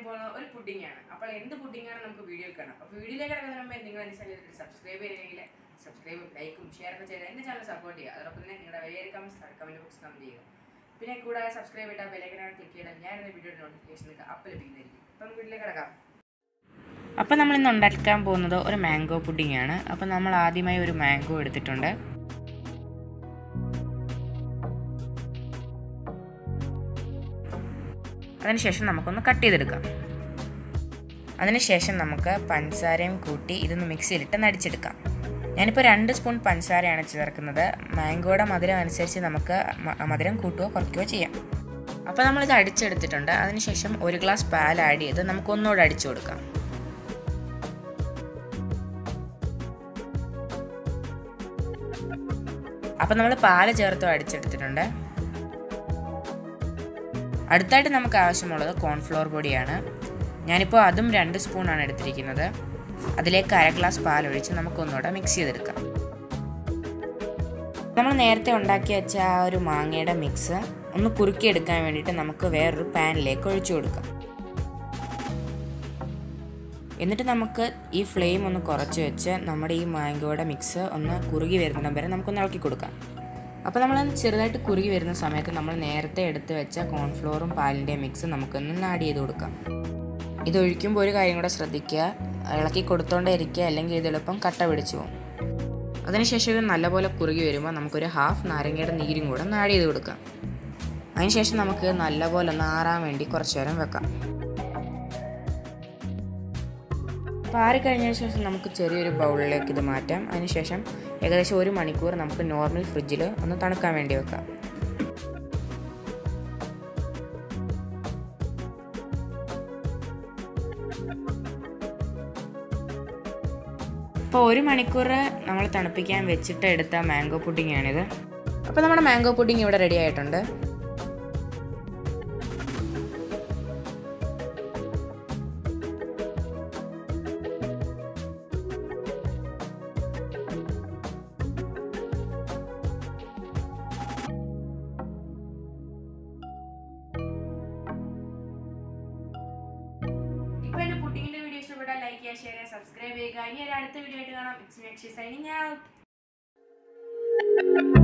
പോകുന്നത് ഒരു പുഡിംഗ് ആണ് അപ്പോൾ എന്ത് പുഡിംഗ് ആണ് നമുക്ക് വീഡിയോയിൽ കാണാം അപ്പോൾ വീഡിയോയിലേക്ക് കിടക്കുന്ന മുമ്പ് നിങ്ങൾ എൻ്റെ ചാനൽ സബ്സ്ക്രൈബ് ചെയ്തില്ലെങ്കിൽ സബ്സ്ക്രൈബ് ലൈക്കും ഷെയർ ഒക്കെ ചെയ്ത് എൻ്റെ ചാനൽ സപ്പോർട്ട് ചെയ്യുക അതോടൊപ്പം തന്നെ നിങ്ങളുടെ വലിയ കമൻസ് കമൻറ്റ് ബോക്സ് കമൻറ്റ് ചെയ്യുക പിന്നെ കൂടാതെ സബ്സ്ക്രൈബ് ചെയ്താൽ ബെലൈക്കനാണ് ക്ലിക്ക് ചെയ്താൽ ഞാൻ എന്ന വീഡിയോയുടെ നോട്ടിഫിക്കേഷൻ നിങ്ങൾക്ക് അപ്പം ലഭിക്കുന്നതായിരിക്കും അപ്പം വീട്ടിലേക്ക് കിടക്കാം അപ്പോൾ നമ്മൾ ഇന്ന് ഉണ്ടാക്കാൻ പോകുന്നത് ഒരു മാംഗോ പുഡിംഗ് ആണ് അപ്പോൾ നമ്മൾ ആദ്യമായി ഒരു മാംഗോ എടുത്തിട്ടുണ്ട് അതിനുശേഷം നമുക്കൊന്ന് കട്ട് ചെയ്തെടുക്കാം അതിനുശേഷം നമുക്ക് പഞ്ചസാരയും കൂട്ടി ഇതൊന്ന് മിക്സിയിലിട്ട് നടിച്ചെടുക്കാം ഞാനിപ്പോൾ രണ്ട് സ്പൂൺ പഞ്ചസാരയാണ് ചേർക്കുന്നത് മാംഗോയുടെ മധുരം അനുസരിച്ച് നമുക്ക് മ- മധുരം കൂട്ടുകയോ കുറയ്ക്കുകയോ ചെയ്യാം അപ്പോൾ നമ്മളിത് അടിച്ചെടുത്തിട്ടുണ്ട് അതിനുശേഷം ഒരു ഗ്ലാസ് പാൽ ആഡ് ചെയ്ത് നമുക്ക് ഒന്നുകൂടെ അടിച്ചു കൊടുക്കാം അപ്പം നമ്മൾ പാല് ചേർത്ത് അടിച്ചെടുത്തിട്ടുണ്ട് അടുത്തായിട്ട് നമുക്ക് ആവശ്യമുള്ളത് കോൺഫ്ലോർ പൊടിയാണ് ഞാനിപ്പോൾ അതും രണ്ട് സ്പൂണാണ് എടുത്തിരിക്കുന്നത് അതിലേക്ക് അര ഗ്ലാസ് പാലൊഴിച്ച് നമുക്കൊന്നുകൂടെ മിക്സ് ചെയ്തെടുക്കാം നമ്മൾ നേരത്തെ ഉണ്ടാക്കി വെച്ച ആ ഒരു മാങ്ങയുടെ മിക്സ് ഒന്ന് കുറുക്കിയെടുക്കാൻ വേണ്ടിയിട്ട് നമുക്ക് വേറൊരു പാനിലേക്ക് ഒഴിച്ചു കൊടുക്കാം എന്നിട്ട് നമുക്ക് ഈ ഫ്ലെയിം ഒന്ന് കുറച്ച് വെച്ച് നമ്മുടെ ഈ മാംഗോയുടെ മിക്സ് ഒന്ന് കുറുകി വരുന്നിടം വരെ നമുക്കൊന്ന് ഇളക്കി കൊടുക്കാം അപ്പോൾ നമ്മൾ ചെറുതായിട്ട് കുറുകി വരുന്ന സമയത്ത് നമ്മൾ നേരത്തെ എടുത്ത് വെച്ച കോൺഫ്ലോറും പാലിൻ്റെ മിക്സ് നമുക്കൊന്ന് ആഡ് ചെയ്ത് കൊടുക്കാം ഇത് ഒഴിക്കുമ്പോൾ ഒരു കാര്യം കൂടെ ശ്രദ്ധിക്കുക ഇളക്കി കൊടുത്തോണ്ടേ ഇരിക്കുക അല്ലെങ്കിൽ ഇത് എളുപ്പം കട്ട പിടിച്ചു പോകും അതിനുശേഷം ഇത് നല്ലപോലെ കുറുകി വരുമ്പോൾ നമുക്കൊരു ഹാഫ് നാരങ്ങയുടെ നീരും കൂടെ ഒന്ന് ആഡ് ചെയ്ത് കൊടുക്കാം അതിനുശേഷം നമുക്ക് നല്ലപോലെ ഒന്ന് ആറാൻ വേണ്ടി കുറച്ച് നേരം വെക്കാം അപ്പോൾ ആറിക്കഴിഞ്ഞതിന് ശേഷം നമുക്ക് ചെറിയൊരു ബൗളിലേക്ക് ഇത് മാറ്റാം അതിനുശേഷം ഏകദേശം ഒരു മണിക്കൂർ നമുക്ക് നോർമൽ ഫ്രിഡ്ജിൽ ഒന്ന് തണുക്കാൻ വേണ്ടി വെക്കാം അപ്പോൾ ഒരു മണിക്കൂർ നമ്മൾ തണുപ്പിക്കാൻ വെച്ചിട്ട് എടുത്ത മാംഗോ പുഡിംഗ് ആണിത് അപ്പോൾ നമ്മുടെ മാംഗോ പുഡിംഗ് ഇവിടെ റെഡി ആയിട്ടുണ്ട് ഇപ്പോൾ എൻ്റെ പുഡിങ്ങിൻ്റെ വീഡിയോ ഇഷ്ടപ്പെട്ടാൽ ലൈക്ക് ചെയ്യുക ഷെയർ ചെയ്യുക സബ്സ്ക്രൈബ് ചെയ്യുക ഇനി ഒരു അടുത്ത വീഡിയോ ആയിട്ട് കാണാം it's me Akshay signing out